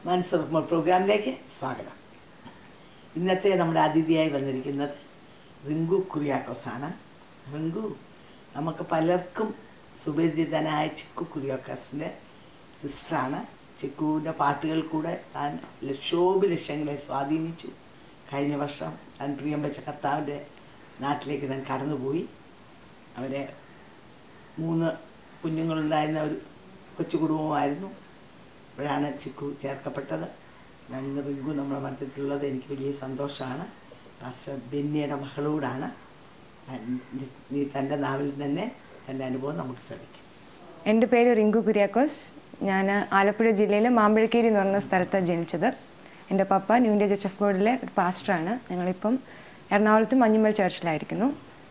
മനസ്സുറക്കുമ്പോൾ പ്രോഗ്രാമിലേക്ക് സ്വാഗതം ഇന്നത്തെ നമ്മുടെ അതിഥിയായി വന്നിരിക്കുന്നത് റിങ്കു കുര്യാക്കോസാണ് റിങ്കു നമുക്ക് പലർക്കും സുപരിചിതനായ ചിക്കു കുര്യാക്കോസിൻ്റെ സിസ്റ്ററാണ് ചിക്കുവിൻ്റെ പാട്ടുകൾ കൂടെ താൻ ലക്ഷോപി ലക്ഷങ്ങളെ സ്വാധീനിച്ചു കഴിഞ്ഞ വർഷം താൻ പ്രിയം വെച്ച കർത്താവിൻ്റെ നാട്ടിലേക്ക് താൻ കടന്നുപോയി അവരെ മൂന്ന് കുഞ്ഞുങ്ങളുണ്ടായിരുന്ന ഒരു കൊച്ചു കുടുംബമായിരുന്നു അപ്പോഴാണ് ചിക്കു ചേർക്കപ്പെട്ടത് ഞാൻ ഇന്ന് റിങ്കു നമ്മുടെ മധ്യത്തിലുള്ളത് എനിക്ക് വലിയ സന്തോഷമാണ് പാസ്റ്റർ ബെന്നിയുടെ മകളോടാണ് നീ- നീ തൻ്റെ നാവിൽ തന്നെ തൻ്റെ അനുഭവം നമുക്ക് ശ്രമിക്കാം എൻ്റെ പേര് റിങ്കു കുര്യാക്കോസ് ഞാൻ ആലപ്പുഴ ജില്ലയിലെ മാമ്പഴക്കേരി എന്ന് പറയുന്ന സ്ഥലത്താണ് ജനിച്ചത് എൻ്റെ പപ്പ ന്യൂ ഇന്ത്യ ചർച്ച് ഓഫ് ഗോഡിലെ ഒരു പാസ്റ്ററാണ് ഞങ്ങളിപ്പം എറണാകുളത്ത് മഞ്ഞുമൽ ചർച്ചിലായിരിക്കുന്നു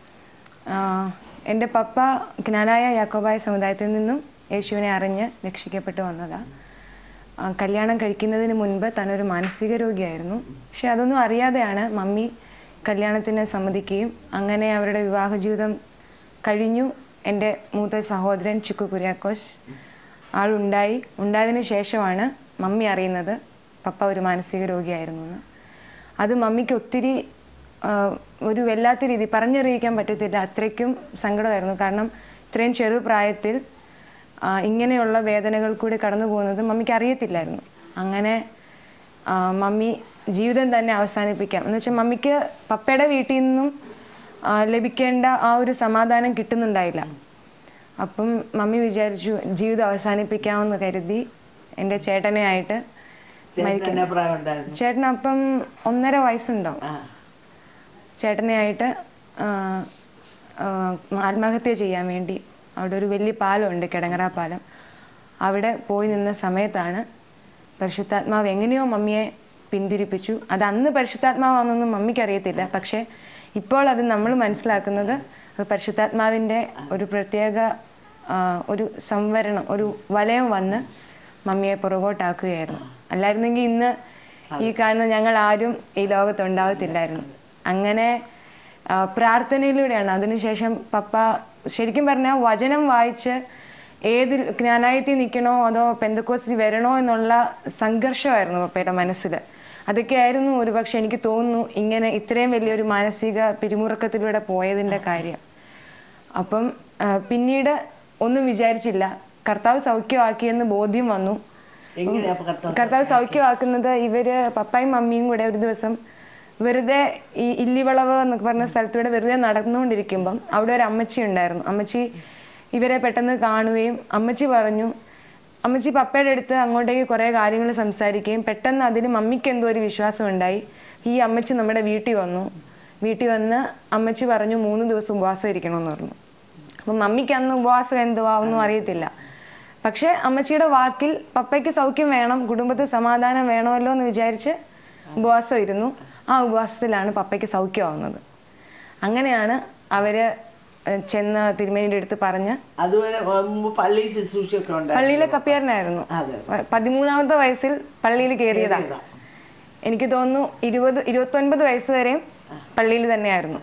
ആഹ് എൻ്റെ പപ്പ ജ്ഞാനായ യാക്കോബായ സമുദായത്തിൽ നിന്നും യേശുവിനെ അറിഞ്ഞ് രക്ഷിക്കപ്പെട്ടു വന്നതാണ് കല്യാണം കഴിക്കുന്നതിന് മുൻപ് താനൊരു മാനസിക രോഗിയായിരുന്നു പക്ഷെ അതൊന്നും അറിയാതെയാണ് മമ്മി കല്യാണത്തിന് സമ്മതിക്കുകയും അങ്ങനെ അവരുടെ വിവാഹ ജീവിതം കഴിഞ്ഞു എൻ്റെ മൂത്ത സഹോദരൻ ചുക്കു കുര്യാക്കോസ് ആളുണ്ടായി ഉണ്ടായതിനു ശേഷമാണ് മമ്മി അറിയുന്നത് പപ്പ ഒരു മാനസിക രോഗിയായിരുന്നു എന്ന് അത് മമ്മിക്ക് ഒത്തിരി ആ, ഒരു വല്ലാത്ത രീതി പറഞ്ഞറിയിക്കാൻ പറ്റത്തില്ല അത്രയ്ക്കും സങ്കടമായിരുന്നു കാരണം ഇത്രയും ചെറുപ്രായത്തിൽ ആ, ഇങ്ങനെയുള്ള വേദനകൾ കൂടി കടന്നു പോകുന്നത് മമ്മിക്ക് അറിയത്തില്ലായിരുന്നു അങ്ങനെ ആ, മമ്മി ജീവിതം തന്നെ അവസാനിപ്പിക്കാം എന്ന് വെച്ചാൽ മമ്മിക്ക് പപ്പയുടെ വീട്ടിൽ നിന്നും ആ, ലഭിക്കേണ്ട ആ ഒരു സമാധാനം കിട്ടുന്നുണ്ടായില്ല അപ്പം മമ്മി വിചാരിച്ചു ജീവിതം അവസാനിപ്പിക്കാമെന്ന് കരുതി എൻ്റെ ചേട്ടനെ ആയിട്ട് ചേട്ടൻ അഭിപ്രായം ഉണ്ടായിരുന്നു ചേട്ടൻ അപ്പം ഒന്നര വയസ്സുണ്ടാവും ആ ചേട്ടനെ ആയിട്ട് ആ, ആ, ആത്മഹത്യ ചെയ്യാൻ വേണ്ടി അവിടെ ഒരു വലിയ പാലമുണ്ട് കിടങ്ങറ പാലം അവിടെ പോയി നിന്ന സമയത്താണ് പരിശുദ്ധാത്മാവ് എങ്ങനെയോ മമ്മിയെ പിന്തിരിപ്പിച്ചു അത് അന്ന് പരിശുദ്ധാത്മാവാണെന്നൊന്നും മമ്മിക്ക് അറിയത്തില്ല പക്ഷേ ഇപ്പോൾ അത് നമ്മൾ മനസ്സിലാക്കുന്നത് അത് പരിശുദ്ധാത്മാവിൻ്റെ ഒരു പ്രത്യേക ആ, ഒരു സംവരണം ഒരു വലയം വന്ന് മമ്മിയെ പുറകോട്ടാക്കുകയായിരുന്നു അല്ലായിരുന്നെങ്കിൽ ഇന്ന് ഈ കാണുന്ന ഞങ്ങൾ ആരും ഈ ലോകത്ത് ഉണ്ടാവത്തില്ലായിരുന്നു അങ്ങനെ ആ, പ്രാർത്ഥനയിലൂടെയാണ് അതിനുശേഷം പപ്പ ശരിക്കും പറഞ്ഞാൽ വചനം വായിച്ച് ഏത് ജ്ഞാനായത്തിൽ നിൽക്കണോ അതോ പെന്തക്കോസിൽ വരണോ എന്നുള്ള സംഘർഷമായിരുന്നു പപ്പയുടെ മനസ്സിൽ അതൊക്കെയായിരുന്നു ഒരുപക്ഷെ എനിക്ക് തോന്നുന്നു ഇങ്ങനെ ഇത്രയും വലിയൊരു മാനസിക പിരിമുറുക്കത്തിലൂടെ പോയതിൻ്റെ കാര്യം അപ്പം ആ, പിന്നീട് ഒന്നും വിചാരിച്ചില്ല കർത്താവ് സൗഖ്യമാക്കിയെന്ന് ബോധ്യം വന്നു എങ്ങനെയാ അപ്പൊ കർത്താവ് കർത്താവ് സൗഖ്യമാക്കുന്നത് ഇവര് പപ്പായും മമ്മിയും കൂടെ ഒരു ദിവസം വെറുതെ ഈ ഇല്ലിവളവ് എന്നൊക്കെ പറഞ്ഞ സ്ഥലത്തൂടെ വെറുതെ നടന്നുകൊണ്ടിരിക്കുമ്പം അവിടെ ഒരു അമ്മച്ചി ഉണ്ടായിരുന്നു അമ്മച്ചി ഇവരെ പെട്ടെന്ന് കാണുകയും അമ്മച്ചി പറഞ്ഞു അമ്മച്ചി പപ്പയുടെ അടുത്ത് അങ്ങോട്ടേക്ക് കുറേ കാര്യങ്ങൾ സംസാരിക്കുകയും പെട്ടെന്ന് അതിന് മമ്മിക്ക് എന്തോ ഒരു വിശ്വാസം ഉണ്ടായി ഈ അമ്മച്ചി നമ്മുടെ വീട്ടിൽ വന്നു വീട്ടിൽ വന്ന് അമ്മച്ചി പറഞ്ഞു മൂന്ന് ദിവസം ഉപവാസം ഇരിക്കണമെന്ന് പറഞ്ഞു അപ്പം മമ്മിക്ക് അന്ന് ഉപവാസം എന്തുവാ ഒന്നും അറിയത്തില്ല പക്ഷെ അമ്മച്ചിയുടെ വാക്കിൽ പപ്പയ്ക്ക് സൗഖ്യം വേണം കുടുംബത്തിൽ സമാധാനം വേണമല്ലോ എന്ന് വിചാരിച്ച് ഉപവാസം ഇരുന്നു ആ ഉപവാസത്തിലാണ് പപ്പയ്ക്ക് സൗഖ്യമാവുന്നത് അങ്ങനെയാണ് അവര് ഏഹ് ചെന്ന് തിരുമേനിയുടെ അടുത്ത് പറഞ്ഞ് അതുവരെ മുമ്പ് പള്ളി ശുശ്രൂഷയൊക്കെ ഉണ്ടായിരുന്നു പള്ളിയിലെ കപ്പിയാരനായിരുന്നു അതെ പതിമൂന്നാമത്തെ വയസ്സിൽ പള്ളിയിൽ കയറിയതാ കേറിയതാ. എനിക്ക് തോന്നുന്നു ഇരുപത് ഇരുപത്തൊൻപത് വയസ്സ് വരെയും പള്ളിയിൽ തന്നെയായിരുന്നു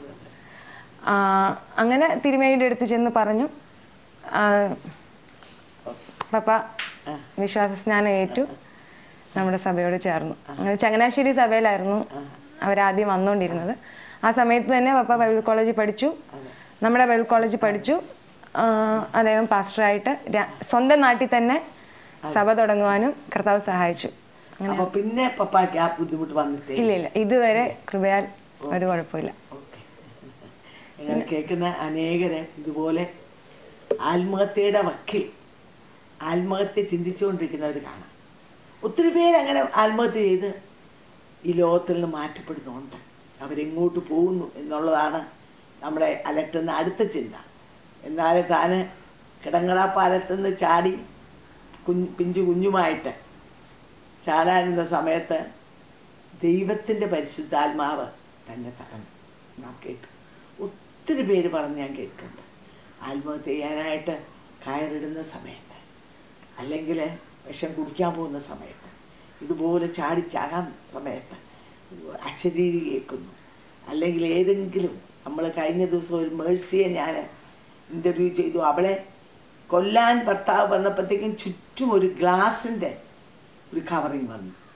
ആ, അങ്ങനെ തിരുമേനിയുടെ അടുത്ത് ചെന്ന് പറഞ്ഞു ആ, പപ്പ വിശ്വാസ സ്നാനം ഏറ്റു നമ്മുടെ സഭയോട് ചേർന്നു അങ്ങനെ ചങ്ങനാശ്ശേരി സഭയിലായിരുന്നു അവരാദ്യം വന്നുകൊണ്ടിരുന്നത് ആ സമയത്ത് തന്നെ പപ്പ ബൈബിൾ കോളേജിൽ പഠിച്ചു നമ്മുടെ ബൈബിൾ കോളേജിൽ പഠിച്ചു ആ, അദ്ദേഹം പാസ്റ്ററായിട്ട് ര- സ്വന്തം നാട്ടിൽ തന്നെ സഭ തുടങ്ങുവാനും കർത്താവ് സഹായിച്ചു അപ്പൊ പിന്നെ പപ്പാക്ക് ആ ബുദ്ധിമുട്ട് വന്നിട്ടേ ഇല്ല ഇല്ല ഇതുവരെ കൃപയാൽ ഒരു കുഴപ്പമില്ല ഓക്കെ നിങ്ങൾ കേൾക്കുന്ന അനേകരെ ഇതുപോലെ ആത്മഹത്യയുടെ വക്കിൽ ആത്മഹത്യ ചിന്തിച്ചുകൊണ്ടിരിക്കുന്നവർ കാണാം ഒത്തിരി പേര് അങ്ങനെ ആത്മഹത്യ ചെയ്ത് ഈ ലോകത്തിൽ നിന്ന് മാറ്റപ്പെടുന്നുണ്ട് അവരെങ്ങോട്ട് പോകുന്നു എന്നുള്ളതാണ് നമ്മളെ അലട്ടുന്ന അടുത്ത ചിന്ത എന്നാൽ താൻ കിടങ്ങറ പാലത്ത് നിന്ന് ചാടി കുഞ്ഞ് പിഞ്ചു കുഞ്ഞുമായിട്ട് ചാടാനിരുന്ന സമയത്ത് ദൈവത്തിൻ്റെ പരിശുദ്ധാത്മാവ് തന്നെ തടഞ്ഞു നാം കേട്ടു ഒത്തിരി പേര് പറഞ്ഞ് ഞാൻ കേട്ടിട്ടുണ്ട് ആത്മഹത്യ ചെയ്യാനായിട്ട് കയറിടുന്ന സമയത്ത് അല്ലെങ്കിൽ വിഷം കുടിക്കാൻ പോകുന്ന സമയത്ത് ഇതുപോലെ ചാടി ചാകാൻ സമയത്ത് അശരീരി കേൾക്കുന്നു അല്ലെങ്കിൽ ഏതെങ്കിലും നമ്മൾ കഴിഞ്ഞ ദിവസം ഒരു മേഴ്സിയെ ഞാൻ ഇൻ്റർവ്യൂ ചെയ്തു അവളെ കൊല്ലാൻ ഭർത്താവ് വന്നപ്പോഴത്തേക്കും ചുറ്റും ഒരു ഗ്ലാസിൻ്റെ ഒരു കവറിങ് വന്നു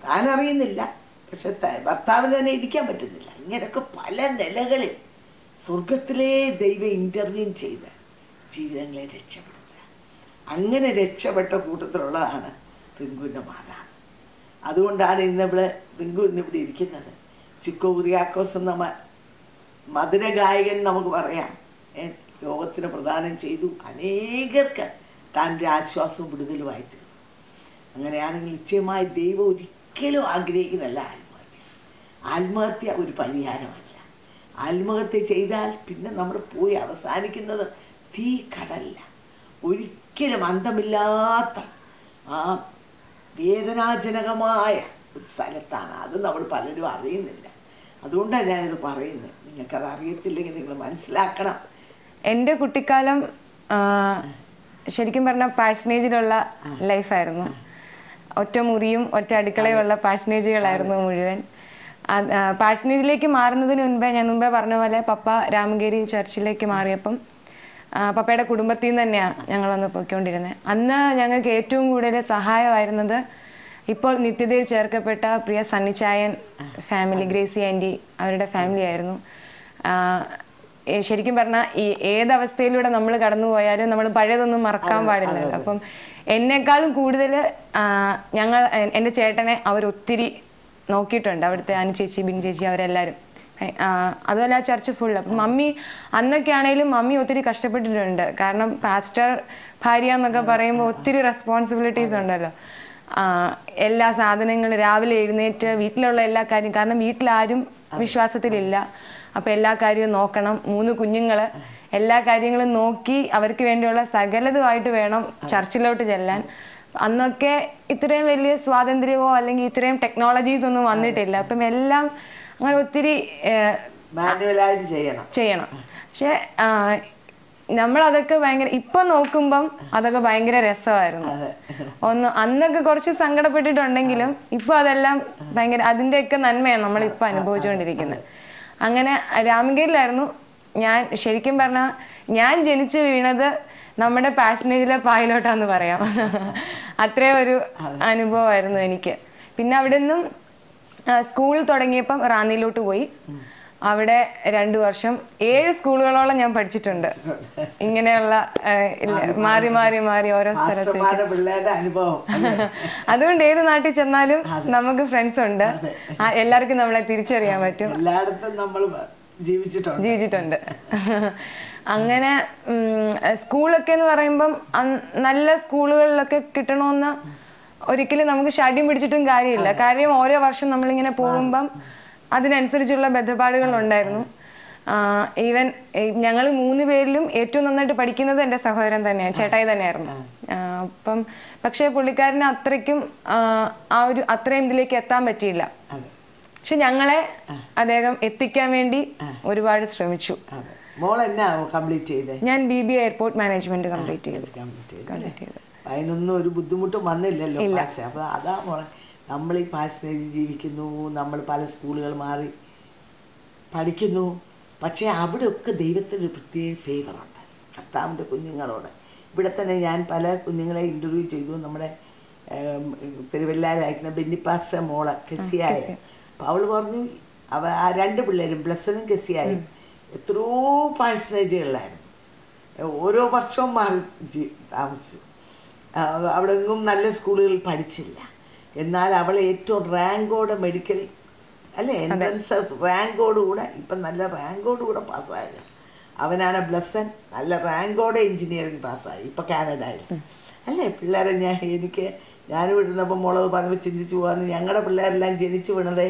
താൻ അറിയുന്നില്ല പക്ഷെ ത- ഭർത്താവിന് തന്നെ ഇരിക്കാൻ പറ്റുന്നില്ല ഇങ്ങനെയൊക്കെ പല നിലകളിൽ സ്വർഗത്തിലെ ദൈവം ഇൻ്റർവ്യൂ ചെയ്ത് ജീവിതങ്ങളെ രക്ഷപ്പെടുത്തുക അങ്ങനെ രക്ഷപ്പെട്ട കൂട്ടത്തിലുള്ളതാണ് റിങ്കുവിൻ്റെ മാതാവ് അതുകൊണ്ടാണ് ഇന്നിവിടെ റിങ്കു ഇന്നിവിടെ ഇരിക്കുന്നത് ചിക്കോ കുറിയാക്കോസ് എന്ന മ- മധുര ഗായകൻ നമുക്ക് പറയാം ഏ, ലോകത്തിന് പ്രദാനം ചെയ്തു അനേകർക്ക് താൻ ഒരു ആശ്വാസവും വിടുതലുമായി തീർന്നു അങ്ങനെയാണെങ്കിൽ നിശ്ചയമായി ദൈവം ഒരിക്കലും ആഗ്രഹിക്കുന്നതല്ല ആത്മഹത്യ ആത്മഹത്യ ഒരു പരിഹാരമല്ല ആത്മഹത്യ ചെയ്താൽ പിന്നെ നമ്മൾ പോയി അവസാനിക്കുന്നത് തീ കടല്ല ഒരിക്കലും അന്തമില്ലാത്ത ആ വേദനാജനകമായ ഒരു സ്ഥലത്താണ് അത് നമ്മൾ പലരും അറിയുന്നില്ല അതുകൊണ്ടാണ് ഞാനിത് പറയുന്നത് നിങ്ങൾക്കത് അറിയത്തില്ലെങ്കിൽ നിങ്ങൾ മനസ്സിലാക്കണം എൻ്റെ കുട്ടിക്കാലം ആ, ശരിക്കും പറഞ്ഞാൽ പാഷനേജിലുള്ള ലൈഫായിരുന്നു ഒറ്റ മുറിയും ഒറ്റ അടുക്കളയുമുള്ള പാഷനേജുകളായിരുന്നു മുഴുവൻ പാഷനേജിലേക്ക് മാറുന്നതിന് മുൻപേ ഞാൻ മുമ്പേ പറഞ്ഞ പോലെ പപ്പ രാമഗിരി ചർച്ചിലേക്ക് മാറിയപ്പം ആ, പപ്പയുടെ കുടുംബത്തിൽ നിന്ന് തന്നെയാണ് ഞങ്ങളന്ന് പോയിക്കൊണ്ടിരുന്നത് അന്ന് ഞങ്ങൾക്ക് ഏറ്റവും കൂടുതൽ സഹായമായിരുന്നത് ഇപ്പോൾ നിത്യതയിൽ ചേർക്കപ്പെട്ട പ്രിയ സണ്ണിച്ചായൻ ഫാമിലി ഗ്രേസി ആൻറ്റി അവരുടെ ഫാമിലി ആയിരുന്നു ആ, ഏ, ശരിക്കും പറഞ്ഞാൽ ഈ ഏതവസ്ഥയിലൂടെ നമ്മൾ കടന്നു പോയാലും നമ്മൾ പഴയതൊന്നും മറക്കാൻ പാടില്ലല്ലോ അപ്പം എന്നെക്കാളും കൂടുതൽ ഞങ്ങൾ എ- എൻ്റെ ചേട്ടനെ അവർ ഒത്തിരി നോക്കിയിട്ടുണ്ട് അവിടുത്തെ അനു ചേച്ചി ബിൻ ചേച്ചി അവരെല്ലാവരും ഏ, ആ, അതുപോലെ ആ ചർച്ച് ഫുൾ അപ്പം മമ്മി അന്നൊക്കെ ആണെങ്കിലും മമ്മി ഒത്തിരി കഷ്ടപ്പെട്ടിട്ടുണ്ട് കാരണം പാസ്റ്റർ ഭാര്യ എന്നൊക്കെ പറയുമ്പോൾ ഒത്തിരി റെസ്പോൺസിബിലിറ്റീസ് ഉണ്ടല്ലോ ആ, എല്ലാ സാധനങ്ങളും രാവിലെ എഴുന്നേറ്റ് വീട്ടിലുള്ള എല്ലാ കാര്യം കാരണം വീട്ടിലാരും വിശ്വാസത്തിലില്ല അപ്പൊ എല്ലാ കാര്യവും നോക്കണം മൂന്ന് കുഞ്ഞുങ്ങള് എല്ലാ കാര്യങ്ങളും നോക്കി അവർക്ക് വേണ്ടിയുള്ള സകലതുമായിട്ട് വേണം ചർച്ചിലോട്ട് ചെല്ലാൻ അന്നൊക്കെ ഇത്രയും വലിയ സ്വാതന്ത്ര്യമോ അല്ലെങ്കിൽ ഇത്രയും ടെക്നോളജീസ് ഒന്നും വന്നിട്ടില്ല അപ്പം എല്ലാം അങ്ങനെ ഒത്തിരി ഏഹ്, മാനുവലായിട്ട് ചെയ്യണം ചെയ്യണം പക്ഷെ നമ്മളതൊക്കെ ഭയങ്കര ഇപ്പൊ നോക്കുമ്പം അതൊക്കെ ഭയങ്കര രസമായിരുന്നു അതെ ഒന്ന് അന്നൊക്കെ കുറച്ച് സങ്കടപ്പെട്ടിട്ടുണ്ടെങ്കിലും ഇപ്പൊ അതെല്ലാം ഭയങ്കര അതിന്റെയൊക്കെ നന്മയാണ് നമ്മൾ ഇപ്പൊ അനുഭവിച്ചുകൊണ്ടിരിക്കുന്നത് അങ്ങനെ രാമഗിരിയിലായിരുന്നു ഞാൻ ശരിക്കും പറഞ്ഞാൽ ഞാൻ ജനിച്ചു വീണത് നമ്മുടെ പാഷനേജിലെ പായിലോട്ടാന്ന് പറയാം അത്രയും ഒരു അനുഭവമായിരുന്നു എനിക്ക് പിന്നെ അവിടെ നിന്നും സ്കൂൾ തുടങ്ങിയപ്പം റാന്നിയിലോട്ട് പോയി അവിടെ രണ്ടു വർഷം ഏഴ് സ്കൂളുകളോളം ഞാൻ പഠിച്ചിട്ടുണ്ട് ഇങ്ങനെയുള്ള ആ, ഇല്ല, മാറി മാറി മാറി ഓരോ സ്ഥലത്ത് മാസ്റ്റർമാരുടെ പിള്ളേരുടെ അനുഭവം അല്ലേ? അതുകൊണ്ട് ഏത് നാട്ടിൽ ചെന്നാലും നമുക്ക് ഫ്രണ്ട്സ് ഉണ്ട് ആ, എല്ലാവർക്കും നമ്മളെ തിരിച്ചറിയാൻ പറ്റും എല്ലായിടത്തും നമ്മൾ ജീവിച്ചിട്ടുണ്ട് ജീവിച്ചിട്ടുണ്ട് അങ്ങനെ ഉം, സ്കൂളൊക്കെ എന്ന് പറയുമ്പം അന്ന് നല്ല സ്കൂളുകളിലൊക്കെ കിട്ടണമെന്ന് ഒരിക്കലും നമുക്ക് ഷഡ്യം പിടിച്ചിട്ടും കാര്യമില്ല കാര്യം ഓരോ വർഷം നമ്മളിങ്ങനെ പോകുമ്പം അതിനനുസരിച്ചുള്ള ബന്ധപ്പാടുകൾ ഉണ്ടായിരുന്നു ഈവൻ ഞങ്ങൾ മൂന്ന് പേരിലും ഏറ്റവും നന്നായിട്ട് പഠിക്കുന്നത് എൻ്റെ സഹോദരൻ തന്നെയാണ് ചേട്ടായി തന്നെയായിരുന്നു ആ, അപ്പം പക്ഷേ പുള്ളിക്കാരന് അത്രയ്ക്കും ആ, ആ ഒരു അത്രയും ഇതിലേക്ക് എത്താൻ പറ്റിയില്ല അതെ പക്ഷെ ഞങ്ങളെ അദ്ദേഹം എത്തിക്കാൻ വേണ്ടി ഒരുപാട് ശ്രമിച്ചു അതെ മോൾ എന്നാ കംപ്ലീറ്റ് ചെയ്തേ ഞാൻ B B airport management complete ചെയ്തു കംപ്ലീറ്റ് ചെയ്തു കംപ്ലീറ്റ് ചെയ്തു അതിനൊന്നും ഒരു ബുദ്ധിമുട്ടും വന്നില്ലല്ലോ പാസ് അപ്പൊ അതാ മോളെ നമ്മൾ ഈ പാഷനേജ് ജീവിക്കുന്നു നമ്മൾ പല സ്കൂളുകൾ മാറി പഠിക്കുന്നു പക്ഷേ അവിടെയൊക്കെ ദൈവത്തിന് ഒരു പ്രത്യേക ഫേവറുണ്ട് കർത്താവിൻ്റെ കുഞ്ഞുങ്ങളോട് ഇവിടെ തന്നെ ഞാൻ പല കുഞ്ഞുങ്ങളെ ഇൻ്റർവ്യൂ ചെയ്തു നമ്മുടെ ഏം, തിരുവല്ലാരായിരിക്കുന്ന ബെന്നിപ്പാസ്റ്റ മോള് കെസിയായ അപ്പോൾ അവൾ പറഞ്ഞു അവ ആ രണ്ട് പിള്ളേരും ബ്ലസ്സനും കെസിയായും എത്രയോ പാഴ്സനേജുകളിലായിരുന്നു ഓരോ വർഷവും മാറി ജി- താമസിച്ചു ആ, അവിടെ എങ്ങും നല്ല സ്കൂളുകളിൽ പഠിച്ചില്ല എന്നാൽ അവൾ ഏറ്റവും റാങ്കോടെ മെഡിക്കൽ അല്ലേ എൻട്രൻസ് റാങ്കോടുകൂടെ ഇപ്പം നല്ല റാങ്കോടുകൂടെ പാസ്സായത് അവനാണ് ബ്ലസ്സൻ നല്ല റാങ്കോടെ എഞ്ചിനീയറിംഗ് പാസ്സായി ഇപ്പം കാനഡയിൽ അല്ലേ പിള്ളേരെ ഞാൻ എനിക്ക് ഞാൻ വിടുന്നപ്പോൾ മുളക് പറഞ്ഞ് ചിന്തിച്ചു പോകാന്ന് ഞങ്ങളുടെ പിള്ളേരെല്ലാം ജനിച്ചു വീണതേ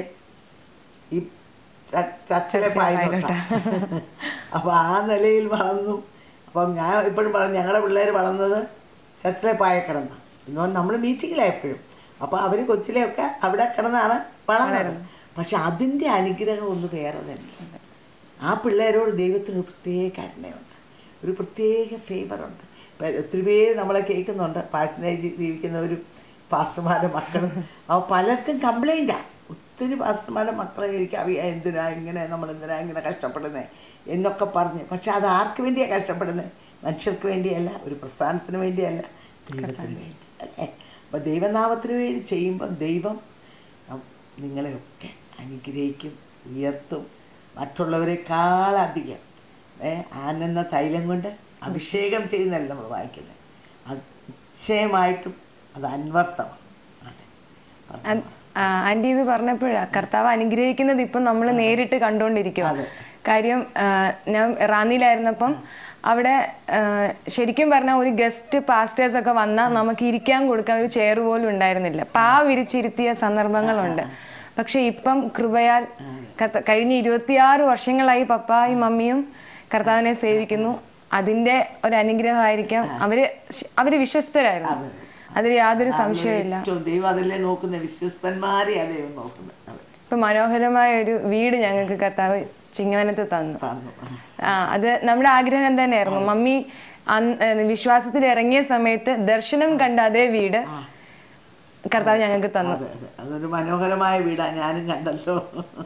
ഈ ച- ചർച്ചിലെ പായിലോട്ടാ അപ്പൊ ആ നിലയിൽ വളർന്നു അപ്പം ഞാൻ ഇപ്പോഴും പറഞ്ഞു ഞങ്ങളുടെ പിള്ളേർ വളർന്നത് ചർച്ചിലെ പായ കിടന്ന ഇന്നുകൊണ്ട് നമ്മൾ മീറ്റിങ്ങിലാണ് എപ്പോഴും അപ്പോൾ അവർ കൊച്ചിലെയൊക്കെ അവിടെ കിടന്നാണ് വളർന്നത് പക്ഷെ അതിൻ്റെ അനുഗ്രഹം ഒന്ന് വേറെ തന്നെ ആ പിള്ളേരോട് ദൈവത്തിന് ഒരു പ്രത്യേക കരുണയുണ്ട് ഒരു പ്രത്യേക ഫേവറുണ്ട് ഇപ്പം ഒത്തിരി പേര് നമ്മളെ കേൾക്കുന്നുണ്ട് പാഴ്സനേജ് ജീവിക്കുന്നവരും പാസ്റ്റർമാരുടെ മക്കളും അവ പലർക്കും കംപ്ലൈൻറ്റാണ് ഒത്തിരി പാസ്റ്റർമാരുടെ മക്കളെ എനിക്കറിയാം എന്തിനാ ഇങ്ങനെ നമ്മൾ എന്തിനാ ഇങ്ങനെ കഷ്ടപ്പെടുന്നത് എന്നൊക്കെ പറഞ്ഞ് പക്ഷെ അത് ആർക്ക് വേണ്ടിയാണ് കഷ്ടപ്പെടുന്നത് മനുഷ്യർക്ക് വേണ്ടിയല്ല ഒരു പ്രസ്ഥാനത്തിന് വേണ്ടിയല്ല ദൈവത്തിന് വേണ്ടി അല്ലേ അപ്പോൾ ദൈവനാമത്തിന് വേണ്ടി ചെയ്യുമ്പം ദൈവം നിങ്ങളെയൊക്കെ അനുഗ്രഹിക്കും ഉയർത്തും മറ്റുള്ളവരെക്കാളധികം ഏ ആനന്ദ തൈലം കൊണ്ട് അഭിഷേകം ചെയ്യുന്നതല്ല നമ്മൾ വായിക്കുന്നത് അത് നിശ്ചയമായിട്ടും അത് അന്വർത്ഥമാണ് അതെ. ആന്റി ഇത് പറഞ്ഞപ്പോഴാ കർത്താവ് അനുഗ്രഹിക്കുന്നത് ഇപ്പം നമ്മൾ നേരിട്ട് കണ്ടുകൊണ്ടിരിക്കുക അതെ. കാര്യം ആ, ഞാൻ റാന്നിയിലായിരുന്നപ്പം അവിടെ ആ, ശരിക്കും പറഞ്ഞാൽ ഒരു ഗസ്റ്റ് പാസ്റ്റേഴ്സ് ഒക്കെ വന്നാൽ നമുക്ക് ഇരിക്കാൻ കൊടുക്കാൻ ഒരു ചെയർ പോലും ഉണ്ടായിരുന്നില്ല പാ വിരിച്ചിരുത്തിയ സന്ദർഭങ്ങളുണ്ട് പക്ഷെ ഇപ്പം കൃപയാൽ കർത്ത- കഴിഞ്ഞ ഇരുപത്തിയാറ് വർഷങ്ങളായി പപ്പായും മമ്മിയും കർത്താവിനെ സേവിക്കുന്നു അതിന്റെ ഒരു അനുഗ്രഹമായിരിക്കാം അവര് ശ- അവര് വിശ്വസ്തരായിരുന്നു അതിൽ യാതൊരു സംശയമില്ല ഏറ്റവും ദൈവം അതല്ലേ നോക്കുന്ന വിശ്വസ്തന്മാരെ ദൈവം നോക്കുന്നത് അതെ ഇപ്പൊ മനോഹരമായ ഒരു വീട് ഞങ്ങൾക്ക് കർത്താവ് ചിങ്ങവനത്ത് തന്നു തന്നു ആ അത് നമ്മുടെ ആഗ്രഹം തന്നെയായിരുന്നു മമ്മി അന്ന് ഏഹ് വിശ്വാസത്തിൽ ഇറങ്ങിയ സമയത്ത് ദർശനം കണ്ട അതേ വീട് കർത്താവ് ഞങ്ങൾക്ക് തന്നു അതെ അതെ അതൊരു മനോഹരമായ വീടാ ഞാനും കണ്ടല്ലോ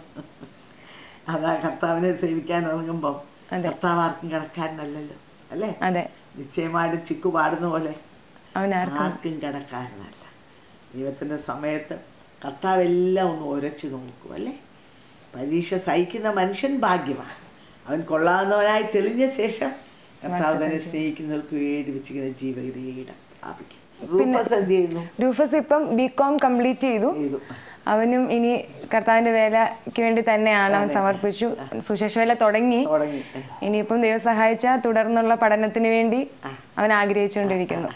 അതാ കർത്താവിനെ സേവിക്കാൻ ഇറങ്ങുമ്പം അതെ. കർത്താവ് ആർക്കും കിടക്കാരനല്ലല്ലോ അല്ലേ അതെ നിശ്ചയമായിട്ട് ചിക്കു പാടുന്ന പോലെ അവൻ ആർക്കും ആർക്കും കിടക്കാരനല്ല ദൈവത്തിന്റെ സമയത്ത് കർത്താവ് എല്ലാം ഒന്ന് ഉരച്ചു നോക്കും അല്ലേ പരീക്ഷ സഹിക്കുന്ന മനുഷ്യൻ ഭാഗ്യമാണ് അവൻ കൊള്ളാവുന്നവനായി തെളിഞ്ഞ ശേഷം കർത്താവ് തന്നെ സ്നേഹിക്കുന്നവർക്ക് വേണ്ടി വെച്ചിരിക്കുന്ന ജീവകിരീടം പ്രാപിക്കും റൂഫസ് എന്ത് ചെയ്യുന്നു രൂഫസ് ഇപ്പം ബി കോം കംപ്ലീറ്റ് ചെയ്തു ചെയ്തു അവനും ഇനി കർത്താവിന്റെ വേലയ്ക്ക് വേണ്ടി തന്നെയാണ് അവൻ സമർപ്പിച്ചു സുശേഷ വേല തുടങ്ങി തുടങ്ങി ഇനിയിപ്പം ദൈവം സഹായിച്ച തുടർന്നുള്ള പഠനത്തിന് വേണ്ടി അവൻ ആഗ്രഹിച്ചുകൊണ്ടിരിക്കുന്നു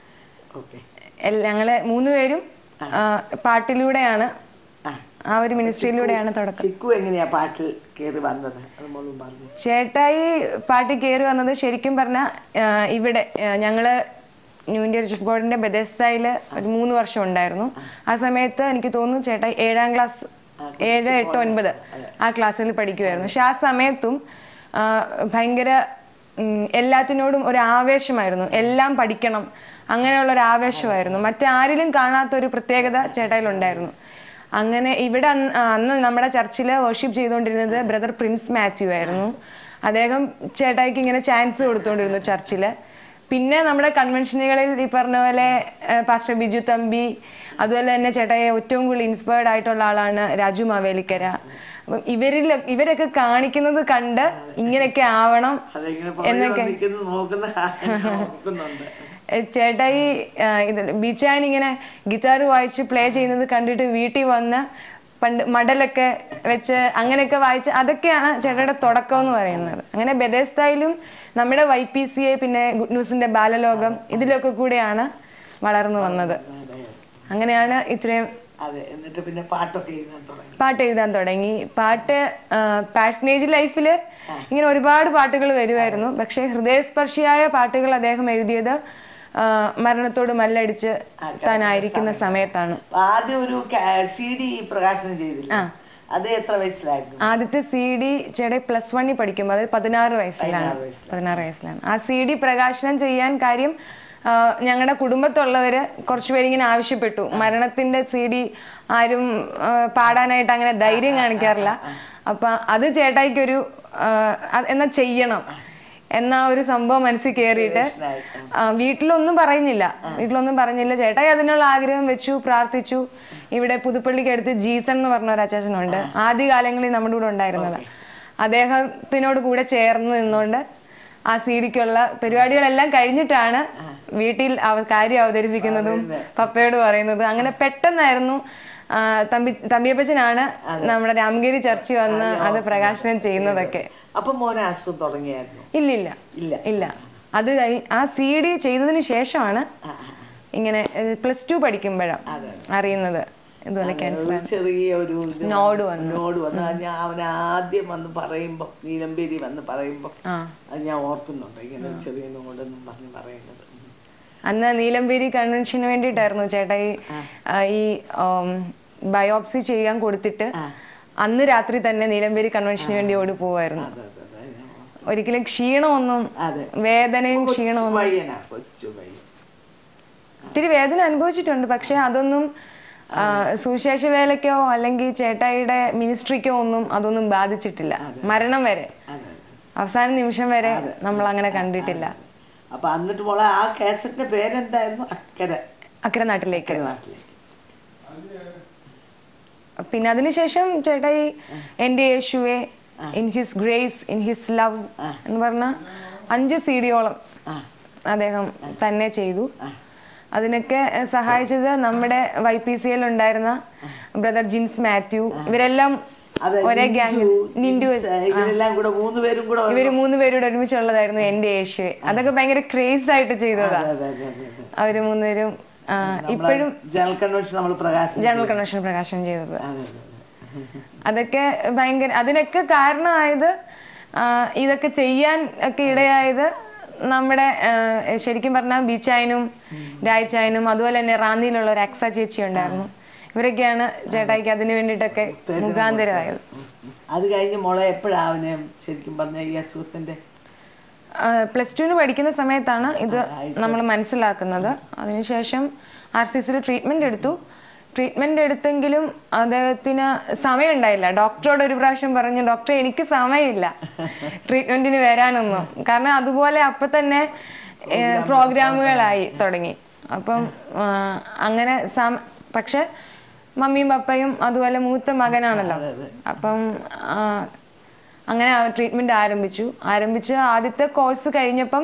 ഓക്കെ എൽ- ഞങ്ങള് മൂന്നുപേരും ആ, പാട്ടിലൂടെയാണ് ആ ആ ഒരു മിനിസ്ട്രിയിലൂടെയാണ് തുടക്കം ചിക്കു എങ്ങനെയാ പാട്ടിൽ കയറി വന്നത് അത് മോളും പറഞ്ഞു ചേട്ടായി പാട്ടിൽ കയറി വന്നത് ശരിക്കും പറഞ്ഞാൽ ഇവിടെ ആ, ഞങ്ങള് ന്യൂ ഇന്ത്യ ചീഫ് ബോർഡിന്റെ ബെദസ്തയില് ഒരു മൂന്ന് വർഷം ഉണ്ടായിരുന്നു ആ സമയത്ത് എനിക്ക് തോന്നുന്നു ചേട്ടായി ഏഴാം ക്ലാസ് ഏഴ് എട്ട് ഒൻപത് ആ ക്ലാസ്സിൽ പഠിക്കുമായിരുന്നു പക്ഷെ ആ സമയത്തും ആ, ഭയങ്കര ഉം, എല്ലാത്തിനോടും ഒരു ആവേശമായിരുന്നു എല്ലാം പഠിക്കണം അങ്ങനെയുള്ള ഒരു ആവേശമായിരുന്നു മറ്റാരിലും കാണാത്ത ഒരു പ്രത്യേകത ചേട്ടായിലുണ്ടായിരുന്നു അങ്ങനെ ഇവിടെ അന്ന് ആ, അന്ന് നമ്മുടെ ചർച്ചിൽ വർഷിപ്പ് ചെയ്തുകൊണ്ടിരുന്നത് ബ്രദർ പ്രിൻസ് മാത്യു ആയിരുന്നു അദ്ദേഹം ചേട്ടായിക്ക് ഇങ്ങനെ ചാൻസ് കൊടുത്തുകൊണ്ടിരുന്നു ചർച്ചില് പിന്നെ നമ്മുടെ കൺവെൻഷനുകളിൽ ഈ പറഞ്ഞ പോലെ ആ, പാസ്റ്റർ ബിജു തമ്പി അതുപോലെ തന്നെ ചേട്ടായി ഏറ്റവും കൂടുതൽ ഇൻസ്പയർഡ് ആയിട്ടുള്ള ആളാണ് രാജു മാവേലിക്കര അപ്പം ഇവരിൽ ഇവരൊക്കെ കാണിക്കുന്നത് കണ്ട് ഇങ്ങനെയൊക്കെ ആവണം അതെങ്ങനെ പുറകെ വന്നിരിക്കുന്നു നോക്കുന്ന നോക്കുന്നുണ്ട് ഏ, ചേട്ടായി ആ, ഇത് ബീച്ചാൻ ഇങ്ങനെ ഗിറ്റാർ വായിച്ച് പ്ലേ ചെയ്യുന്നത് കണ്ടിട്ട് വീട്ടിൽ വന്ന് പണ്ട് മടലൊക്കെ വെച്ച് അങ്ങനെയൊക്കെ വായിച്ച് അതൊക്കെയാണ് ചേട്ടയുടെ തുടക്കം എന്ന് പറയുന്നത് അങ്ങനെ ബെദേസ്തായിലും നമ്മുടെ വൈ പി സി എ പിന്നെ ഗുഡ് ന്യൂസിന്റെ ബാലലോകം ഇതിലൊക്കെ കൂടെയാണ് വളർന്നു വന്നത് അങ്ങനെയാണ് ഇത്രയും അതെ എന്നിട്ട് പിന്നെ പാട്ടൊക്കെ എഴുതാൻ തുടങ്ങി പാട്ട് എഴുതാൻ തുടങ്ങി പാട്ട് പാഷനേജ് ലൈഫിൽ ഇങ്ങനെ ഒരുപാട് പാട്ടുകൾ വരുമായിരുന്നു പക്ഷെ ഹൃദയസ്പർശിയായ പാട്ടുകൾ അദ്ദേഹം എഴുതിയത് ആ, മരണത്തോട് മല്ലടിച്ച് താനായിരിക്കുന്ന സമയത്താണ് അപ്പൊ ആദ്യം ഒരു സി ഡി പ്രകാശനം ചെയ്തില്ല അത് എത്ര വയസ്സിലായിരുന്നു ആദ്യത്തെ സി ഡി ചേടെ പ്ലസ് വണ്ണിൽ പഠിക്കുമ്പോൾ അതായത് പതിനാറ് വയസ്സിലാണ് പതിനാറ് വയസ്സിലാണ്. പതിനാറ് വയസ്സിലാണ് ആ സി ഡി പ്രകാശനം ചെയ്യാൻ കാര്യം ആ, ഞങ്ങളുടെ കുടുംബത്തുള്ളവര് കുറച്ചുപേര് ഇങ്ങനെ ആവശ്യപ്പെട്ടു മരണത്തിന്റെ സി ഡി ആരും ആ, പാടാനായിട്ട് അങ്ങനെ ധൈര്യം കാണിക്കാറില്ല അപ്പൊ അത് ചേട്ടായിക്കൊരു ആ, അത് എന്നാ ചെയ്യണം എന്ന ഒരു സംഭവം മനസ്സിൽ കയറിയിട്ട് ആ, വീട്ടിലൊന്നും പറയുന്നില്ല വീട്ടിലൊന്നും പറഞ്ഞില്ല ചേട്ടായി അതിനുള്ള ആഗ്രഹം വെച്ചു പ്രാർത്ഥിച്ചു ഇവിടെ പുതുപ്പള്ളിക്ക് അടുത്ത് ജീസൺ എന്ന് പറഞ്ഞ ഒരു അച്ചാച്ചനുണ്ട് ആദ്യകാലങ്ങളിൽ നമ്മുടെ കൂടെ ഉണ്ടായിരുന്നത് അദ്ദേഹത്തിനോട് കൂടെ ചേർന്ന് നിന്നുകൊണ്ട് ആ സി ഡിക്കുള്ള പരിപാടികളെല്ലാം കഴിഞ്ഞിട്ടാണ് വീട്ടിൽ അവ കാര്യം അവതരിപ്പിക്കുന്നതും പപ്പയോട് പറയുന്നത് അങ്ങനെ പെട്ടെന്നായിരുന്നു ആ, തമ്പി തമ്പിയപ്പച്ചനാണ് നമ്മുടെ രാമഗിരി ചർച്ചിൽ വന്ന് അത് പ്രകാശനം ചെയ്യുന്നതൊക്കെ അപ്പൊ മോനെ അസുഖം തുടങ്ങിയായിരുന്നു ഇല്ലില്ല ഇല്ല. ഇല്ല അത് കഴി ആ സി ഡി ചെയ്തതിന് ശേഷമാണ് ആ, ആ. ഇങ്ങനെ പ്ലസ് ടു പഠിക്കുമ്പോഴാണ് അതെ. അറിയുന്നത് ഇതുപോലെ ക്യാൻസർ ഒരു ചെറിയ ഒരു ഇത് നോട് വന്നു. നോട് വന്നു അത് ഞാൻ അവൻ ആദ്യം വന്ന് പറയുമ്പോ നീലമ്പേരി വന്ന് പറയുമ്പോ ആ അത് ഞാൻ ഓർക്കുന്നുണ്ട് ഇങ്ങനെ ഒരു ചെറിയ നോടെന്നും പറഞ്ഞ് പറയുന്നത് ഉം. അന്ന് നീലംപേരി കൺവെൻഷന് വേണ്ടിയിട്ടായിരുന്നു ചേട്ടാ ഈ ആ, ഈ ബയോപ്സി ചെയ്യാൻ കൊടുത്തിട്ട് അന്ന് രാത്രി തന്നെ നീലംപേരി കൺവെൻഷന് വേണ്ടി ഓടി പോവായിരുന്നു അതെ അതെ അതെ ഞാൻ ഓർക്കുന്നു. ഒരിക്കലും ക്ഷീണമൊന്നും അതെ വേദനയും കൊച്ചു ക്ഷീണവും പയ്യനാ കൊച്ചു പയ്യൻ ഇത്തിരി വേദന അനുഭവിച്ചിട്ടുണ്ട് പക്ഷെ അതൊന്നും ആ, സുവിശേഷ വേലയ്ക്കോ അല്ലെങ്കിൽ ചേട്ടായിയുടെ മിനിസ്ട്രിക്കോ ഒന്നും അതൊന്നും ബാധിച്ചിട്ടില്ല മരണം വരെ അതെ അതെ അവസാന നിമിഷം വരെ നമ്മൾ അങ്ങനെ കണ്ടിട്ടില്ല അപ്പൊ എന്നിട്ട് മോളെ ആ കാസറ്റിന്റെ പേരെന്തായിരുന്നു അക്കരെ അക്കരെ നാട്ടിലേക്ക് നാട്ടിലേക്ക് പിന്നെ അതിനുശേഷം ചേട്ടായി എൻ്റെ യേശുവെ in his grace in his love എന്ന് പറഞ്ഞ അഞ്ച് സി ഡിയോളം ആ അദ്ദേഹം തന്നെ ചെയ്തു അതിനൊക്കെ ഏഹ്, സഹായിച്ചത് നമ്മുടെ വൈ പി സി എൽ ഉണ്ടായിരുന്ന ബ്രദർ ജിൻസ് മാത്യു ഇവരെല്ലാം അതെ ഒരേ ഗ്യാങ് നിൻഡു ജിൻസ്, ഇവരെല്ലാം കൂടെ മൂന്ന് പേരും കൂടെ ഇവര് മൂന്ന് പേരോട് ഒരുമിച്ചുള്ളതായിരുന്നു എൻ്റെ യേശുവെ അതൊക്കെ ഭയങ്കര ക്രേസ് ആയിട്ട് ചെയ്തതാ അതെ, അതെ, അതെ, അതെ. അവര് മൂന്നുപേരും ആ, നമ്മളെ ഇപ്പോഴും ജനറൽ കൺവെൻഷൻ നമ്മൾ പ്രകാശനം ജനറൽ കൺവെൻഷൻ പ്രകാശനം ചെയ്തത് അതെ, അതെ, അതെ. അതൊക്കെ ഭയങ്കര അതിനൊക്കെ കാരണമായത് ആ, ഇതൊക്കെ ചെയ്യാൻ ഒക്കെ ഇടയായത് നമ്മുടെ ആ, ശരിക്കും പറഞ്ഞാൽ ബീച്ചായനും രായ്ച്ചായനും അതുപോലെ തന്നെ റാന്നിയിലുള്ള ഒരു അക്സ ചേച്ചി ഉണ്ടായിരുന്നു ഇവരൊക്കെയാണ് ചേട്ടായിക്ക് അതിന് വേണ്ടിയിട്ടൊക്കെ മുഖാന്തരമായത് അത് കഴിഞ്ഞ് മോളെ എപ്പോഴാ അവനെ ശരിക്കും പറഞ്ഞ ഈ അസുഖത്തിന്റെ പ്ലസ് ടുവിന് പഠിക്കുന്ന സമയത്താണ് ഇത് നമ്മൾ മനസ്സിലാക്കുന്നത് അതിനുശേഷം ആർ സി സിയിൽ ട്രീറ്റ്മെന്റ് എടുത്തു ട്രീറ്റ്മെന്റ് എടുത്തെങ്കിലും അദ്ദേഹത്തിന് സമയം ഉണ്ടായില്ല ഡോക്ടറോട് ഒരു പ്രാവശ്യം പറഞ്ഞു ഡോക്ടറെ എനിക്ക് സമയമില്ല ട്രീറ്റ്മെന്റിന് വരാനൊന്നും കാരണം അതുപോലെ അപ്പൊ തന്നെ ഏഹ്, പ്രോഗ്രാമുകളായി തുടങ്ങി അപ്പം ആ, അങ്ങനെ സമ പക്ഷെ മമ്മിയും പപ്പയും അതുപോലെ മൂത്ത മകനാണല്ലോ അപ്പം ആ, അങ്ങനെ ട്രീറ്റ്മെന്റ് ആരംഭിച്ചു ആരംഭിച്ച് ആദ്യത്തെ കോഴ്സ് കഴിഞ്ഞപ്പം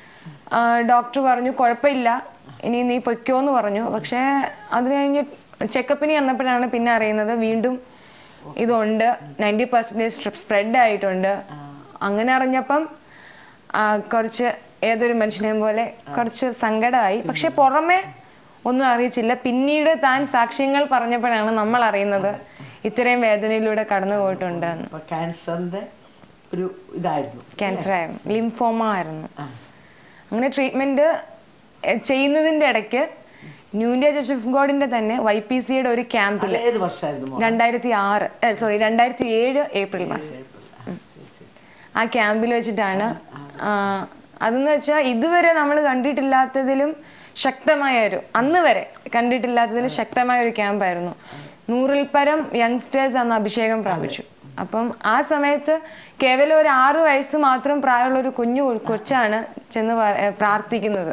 ഡോക്ടർ പറഞ്ഞു കുഴപ്പമില്ല ഇനി നീ പൊയ്ക്കോന്ന് പറഞ്ഞു പക്ഷേ അത് കഴിഞ്ഞ് ചെക്കപ്പിന് ചെന്നപ്പോഴാണ് പിന്നെ അറിയുന്നത് വീണ്ടും ഇതുണ്ട് നയൻറ്റി പെർസെൻറ്റേജ് സ്പ്രെഡ് ആയിട്ടുണ്ട് അങ്ങനെ അറിഞ്ഞപ്പം ആ, കുറച്ച് ഏതൊരു മനുഷ്യനെയും പോലെ കുറച്ച് സങ്കടമായി പക്ഷെ പുറമെ ഒന്നും അറിയിച്ചില്ല പിന്നീട് താൻ സാക്ഷ്യങ്ങൾ പറഞ്ഞപ്പോഴാണ് നമ്മൾ അറിയുന്നത് ഇത്രയും വേദനയിലൂടെ കടന്നു പോയിട്ടുണ്ട് എന്ന് അപ്പൊ ക്യാൻസറിന്റെ ഒരു ഇതായിരുന്നു ക്യാൻസർ ആയിരുന്നു ലിംഫോമ ആയിരുന്നു ആ. അങ്ങനെ ട്രീറ്റ്മെന്റ് ചെയ്യുന്നതിന്റെ ഇടയ്ക്ക് ന്യൂ ഇന്ത്യ ചർച്ച് ഓഫ് ഗോഡിന്റെ തന്നെ വൈ പി സിയുടെ ഒരു ക്യാമ്പിൽ അത് ഏത് വർഷമായിരുന്നു മോളെ? രണ്ടായിരത്തി ആറ് സോറി രണ്ടായിരത്തി ഏഴ് ഏപ്രിൽ മാസം ആ, ശരി, ശരി. ആ ക്യാമ്പിൽ വെച്ചിട്ടാണ് ആ, അതെന്ന് വെച്ചാൽ ഇതുവരെ നമ്മൾ കണ്ടിട്ടില്ലാത്തതിലും ശക്തമായ ഒരു അന്ന് വരെ കണ്ടിട്ടില്ലാത്തതിലും ശക്തമായ ഒരു ക്യാമ്പായിരുന്നു നൂറിൽ പരം യങ്സ്റ്റേഴ്സ് അന്ന് അഭിഷേകം പ്രാപിച്ചു അപ്പം ആ സമയത്ത് കേവലം ഒരു ആറു വയസ്സ് മാത്രം പ്രായമുള്ള ഒരു കുഞ്ഞു കൊ- കൊച്ചാണ് ചെന്ന് പ- ഏ, പ്രാർത്ഥിക്കുന്നത്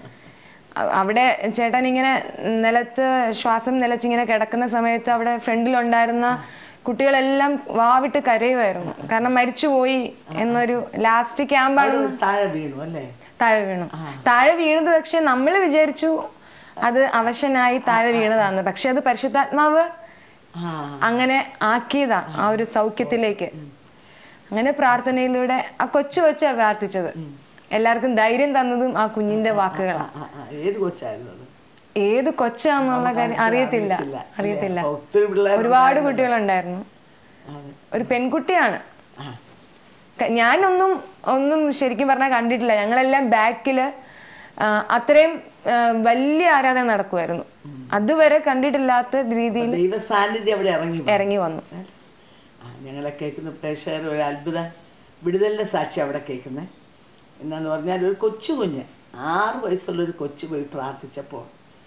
അ- അവിടെ ചേട്ടൻ ഇങ്ങനെ നിലത്ത് ശ്വാസം നിലച്ചിങ്ങനെ കിടക്കുന്ന സമയത്ത് അവിടെ ഫ്രണ്ടിലുണ്ടായിരുന്ന കുട്ടികളെല്ലാം വാവിട്ട് കരയുമായിരുന്നു കാരണം മരിച്ചുപോയി എന്നൊരു ലാസ്റ്റ് ക്യാമ്പാണ് അവര് താഴെ വീണു അല്ലേ താഴെ വീണു താഴെ വീണത് പക്ഷെ നമ്മൾ വിചാരിച്ചു അത് അവശനായി താഴെ വീണതാന്ന് പക്ഷെ അത് പരിശുദ്ധാത്മാവ് ആ അങ്ങനെ ആക്കിയതാ ആ ഒരു സൗഖ്യത്തിലേക്ക് അങ്ങനെ പ്രാർത്ഥനയിലൂടെ ആ കൊച്ചു കൊച്ചാ പ്രാർത്ഥിച്ചത് എല്ലാവർക്കും ധൈര്യം തന്നതും ആ കുഞ്ഞിന്റെ വാക്കുകളാണ് ആ, ആ, ഏത് കൊച്ചായിരുന്നു അത് ഏത് കൊച്ചാന്നുള്ള കാര്യം അറിയത്തില്ല അറിയത്തില്ല. അറിയത്തില്ല അപ്പൊ ഒത്തിരി പിള്ളേർ ഒരുപാട് കുട്ടികളുണ്ടായിരുന്നു അതെ. ഒരു പെൺകുട്ടിയാണ് ആ. ക- ഞാനൊന്നും ഒന്നും ശരിക്കും പറഞ്ഞാൽ കണ്ടിട്ടില്ല ഞങ്ങളെല്ലാം ബാക്കില് അത്രയും ആ, വലിയ ആരാധന നടക്കുമായിരുന്നു അതുവരെ കണ്ടിട്ടില്ലാത്ത രീതിയിൽ ദൈവ സാന്നിധ്യം അവിടെ ഇറങ്ങി വന്നു. ഇറങ്ങി വന്നു ആ, ഞങ്ങളെ കേൾക്കുന്ന പ്രേക്ഷകർ ഒരു അത്ഭുത വിടുതലിൻ്റെ സാക്ഷി അവിടെ കേൾക്കുന്നത് എന്നാന്ന് പറഞ്ഞാൽ ഒരു കൊച്ചു കുഞ്ഞ് ആറ് വയസ്സുള്ള ഒരു കൊച്ചു പോയി പ്രാർത്ഥിച്ചപ്പോൾ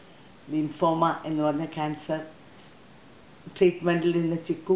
ലിംഫോമ എന്ന് പറഞ്ഞ ക്യാൻസർ ട്രീറ്റ്മെൻറ്റിൽ നിന്ന് ചിക്കു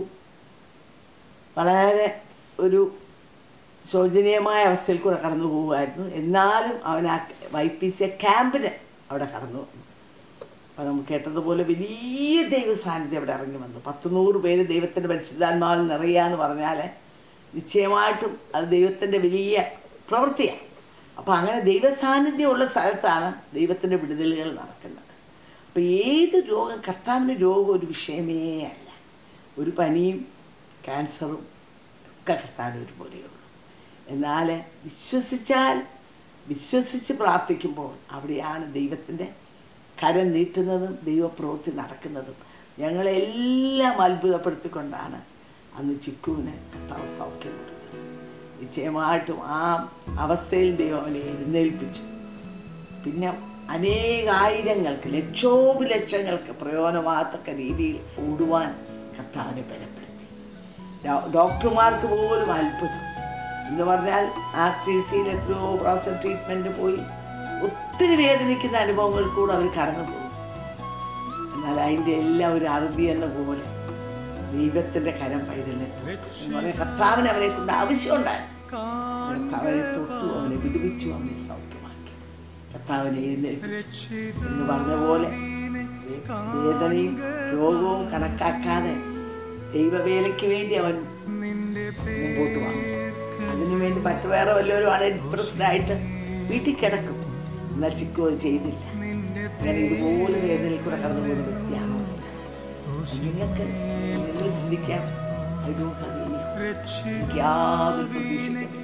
വളരെ ഒരു ശോചനീയമായ അവസ്ഥയിൽ കൂടെ കടന്നു പോകുമായിരുന്നു എന്നാലും അവൻ ആ വൈ പി സി ക്യാമ്പിന് അവിടെ കടന്നു വന്നു അപ്പം നമ്മൾ കേട്ടതുപോലെ വലിയ ദൈവ സാന്നിധ്യം അവിടെ ഇറങ്ങി വന്നു പത്ത് നൂറ് പേര് ദൈവത്തിൻ്റെ പരിശുദ്ധാത്മാവിൽ നിറയുക പറഞ്ഞാൽ നിശ്ചയമായിട്ടും അത് ദൈവത്തിൻ്റെ വലിയ പ്രവൃത്തിയാണ് അപ്പോൾ അങ്ങനെ ദൈവ സാന്നിധ്യമുള്ള സ്ഥലത്താണ് ദൈവത്തിൻ്റെ വിടുതലുകൾ നടക്കുന്നത് അപ്പോൾ ഏത് രോഗം കർത്താവിൻ്റെ രോഗം ഒരു വിഷയമേ അല്ല ഒരു പനിയും ക്യാൻസറും ഒക്കെ കർത്താവിന് ഒരുപോലെയുള്ളൂ എന്നാൽ വിശ്വസിച്ചാൽ വിശ്വസിച്ച് പ്രാർത്ഥിക്കുമ്പോൾ അവിടെയാണ് ദൈവത്തിൻ്റെ കരം നീട്ടുന്നതും ദൈവപ്രവൃത്തി നടക്കുന്നതും ഞങ്ങളെല്ലാം അത്ഭുതപ്പെടുത്തിക്കൊണ്ടാണ് അന്ന് ചിക്കുവിന് കർത്താവ് സൗഖ്യം കൊടുത്തത് നിശ്ചയമായിട്ടും ആ അവസ്ഥയിൽ ദൈവം അവനെ എഴുന്നേൽപ്പിച്ചു പിന്നെ അനേകായിരങ്ങൾക്ക് ലക്ഷോപലക്ഷങ്ങൾക്ക് പ്രയോജനമാകത്തക്ക രീതിയിൽ ഓടുവാൻ കർത്താവിനെ ബലപ്പെടുത്തി ഡോ- ഡോക്ടർമാർക്ക് പോലും അത്ഭുതം എന്ന് പറഞ്ഞാൽ ആർ സി സിയിൽ എത്രയോ പ്രാവശ്യം ട്രീറ്റ്മെൻറ്റ് പോയി ഒത്തിരി വേദനിക്കുന്ന അനുഭവങ്ങൾ കൂടെ അവർ കടന്നു പോകും എന്നാൽ അതിൻ്റെ എല്ലാം ഒരു അറുതി എന്ന പോലെ ദൈവത്തിൻ്റെ കരം പൈതലെത്തും എന്ന് പറഞ്ഞാൽ കർത്താവിന് അവനെ കൊണ്ട് ആവശ്യമുണ്ടായിരുന്നു കർത്താവിനെ തൊട്ടു അവനെ വിടുവിച്ചു അവനെ സൗഖ്യമാക്കി കർത്താവിനെ എഴുന്നേൽപ്പിച്ചു എന്ന് പറഞ്ഞ പോലെ വേദനയും രോഗവും കണക്കാക്കാതെ ദൈവവേലയ്ക്ക് വേണ്ടി അവൻ മുമ്പോട്ട് വന്നു അതിനുവേണ്ടി മറ്റു വേറെ വല്ലവരുമാണ് ഡിപ്രസ്ഡ് ആയിട്ട് വീട്ടിൽ കിടക്കും എന്നാൽ ചിക്കു അത് ചെയ്തില്ല അങ്ങനെ ഇതുപോലെ വേദനയിൽ കൂടെ കടന്നു പോകുന്ന വ്യക്തിയാണോ നിങ്ങൾക്ക് നിങ്ങൾ ചിന്തിക്കാം I don't have any hope. എനിക്ക് യാതൊരു പ്രതീക്ഷയും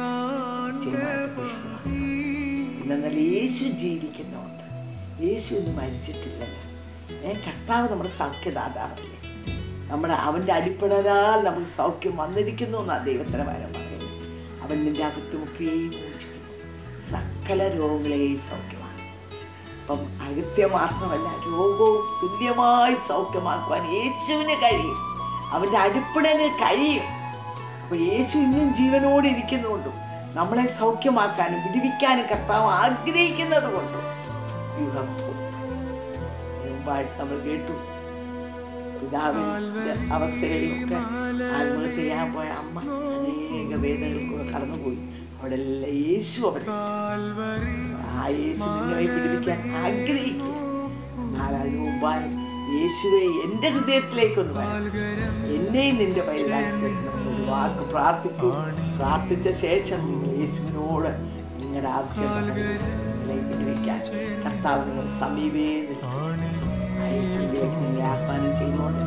എന്നാൽ യേശു ജീവിക്കുന്നുണ്ട് യേശു ഇന്ന് മരിച്ചിട്ടില്ലല്ലോ ഏ കർത്താവ് നമ്മുടെ സൗഖ്യദാതാവല്ലേ നമ്മുടെ അവൻ്റെ അടിപ്പെടലാൽ നമുക്ക് സൗഖ്യം വന്നിരിക്കുന്നു എന്നാണ് ദൈവത്തിന് വരം പറയുന്നത് അവൻ നിന്റെ അകത്തുമൊക്കെയും മോചിക്കുന്നു സകല രോഗങ്ങളെയും സൗഖ്യമാണ് അപ്പം അകത്യ മാത്രമല്ല രോഗവും തുല്യമായി സൗഖ്യമാക്കുവാൻ യേശുവിന് കഴിയും അവൻ്റെ അടിപ്പിടലിൽ കഴിയും അപ്പോൾ യേശു ഇന്നും ജീവനോടെ ഇരിക്കുന്നുകൊണ്ടും നമ്മളെ സൗഖ്യമാക്കാനും വിടുവിക്കാനും കർത്താവ് ആഗ്രഹിക്കുന്നത് കൊണ്ടും you have hope. മുമ്പായിട്ട് നമ്മൾ കേട്ടു പിതാവിന്റെ അവസ്ഥയിലൊക്കെ ആത്മഹത്യ ചെയ്യാൻ പോയ അമ്മ അനേക വേദനകൾ കൂടെ കടന്നുപോയി അവിടെ എല്ലാം യേശു അവിടെ ആ യേശു നിങ്ങളെ പിടിപ്പിക്കാൻ ആഗ്രഹിക്കുക എന്നാൽ അതിന് മുമ്പായി യേശുവെ എൻ്റെ ഹൃദയത്തിലേക്കൊന്ന് വരാം എന്നെയും നിന്റെ പൈതലാക്കി ഒരു വാക്ക് പ്രാർത്ഥിക്കൂ പ്രാർത്ഥിച്ച ശേഷം നിങ്ങൾ യേശുവിനോട് നിങ്ങളുടെ ആവശ്യം നിങ്ങളെ പിടിപ്പിക്കാൻ കർത്താവ് നിങ്ങൾ സമീപേ നിൽക്കും ആ യേശുവിലേക്ക് നിങ്ങളെ ആഹ്വാനം ചെയ്തുകൊണ്ട്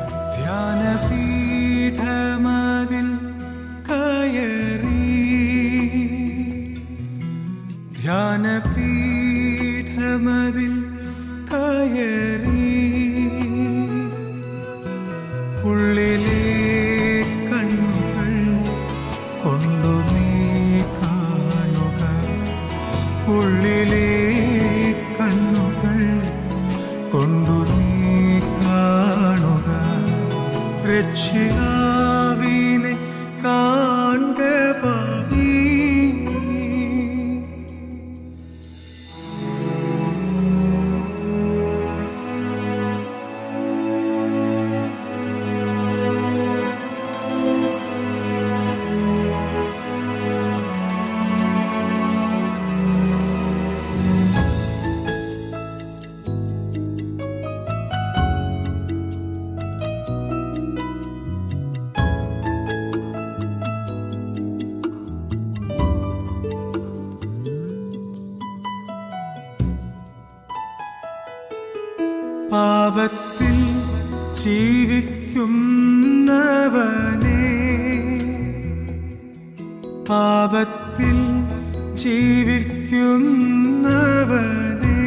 ധ്യാനപീഠമതിൽ കയറി ധ്യാനപീഠമതിൽ കയറി ഉള്ളിലെ കണ്ണുകൾ കൊണ്ടു നീ കാണുക ഉള്ളിലെ കണ്ണുകൾ കൊണ്ടു നീ കാണുക രക്ഷിതാവിനെ കാണുക പാവി പാപത്തിൽ ജീവിക്കുന്നവനെ പാപത്തിൽ ജീവിക്കുന്നവനെ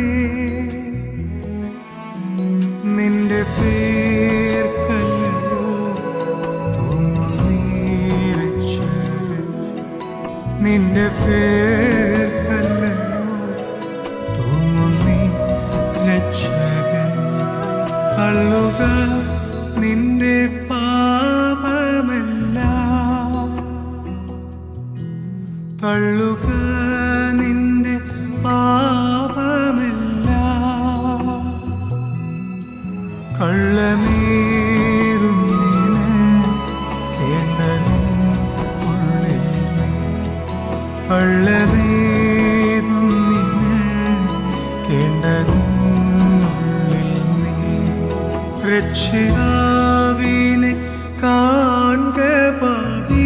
നിന്റെ പേർക്കല്ലയോ തൂങ്ങും നീ രക്ഷകൻ നിന്റെ പേർക്കല്ലയോ തൂങ്ങും നീ രക്ഷകൻ തള്ളുക നിന്റെ പാപമെല്ലാം തള്ളുക നിന്റെ പാപമെല്ലാം കള്ളമേറുന്നിന് കേണ്ടനും ഉള്ളിൽ നീ കള്ളമേതുന്നിന് കേണ്ടനും ഉള്ളിൽ നീ രക്ഷിതാവിനെ കാണുക പാവി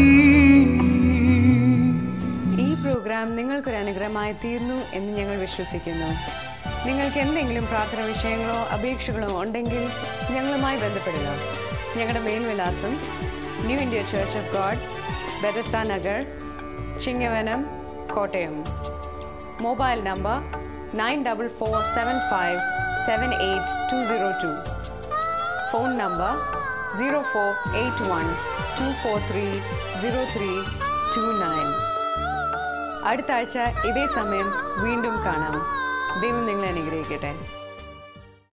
ഈ പ്രോഗ്രാം നിങ്ങൾക്കൊരു അനുഗ്രഹമായി തീർന്നു എന്ന് ഞങ്ങൾ വിശ്വസിക്കുന്നു നിങ്ങൾക്ക് എന്തെങ്കിലും പ്രാർത്ഥന വിഷയങ്ങളോ അപേക്ഷകളോ ഉണ്ടെങ്കിൽ ഞങ്ങളുമായി ബന്ധപ്പെടുക ഞങ്ങളുടെ മേൽവിലാസം New India Church of God Bethesda Nagar Chingavanam Kottayam mobile number nine double four seven five seven eight two zero two phone number zero four eight one two four three zero three two nine അടുത്ത ആഴ്ച ഇതേ സമയം വീണ്ടും കാണാം ദൈവം നിങ്ങളെ അനുഗ്രഹിക്കട്ടെ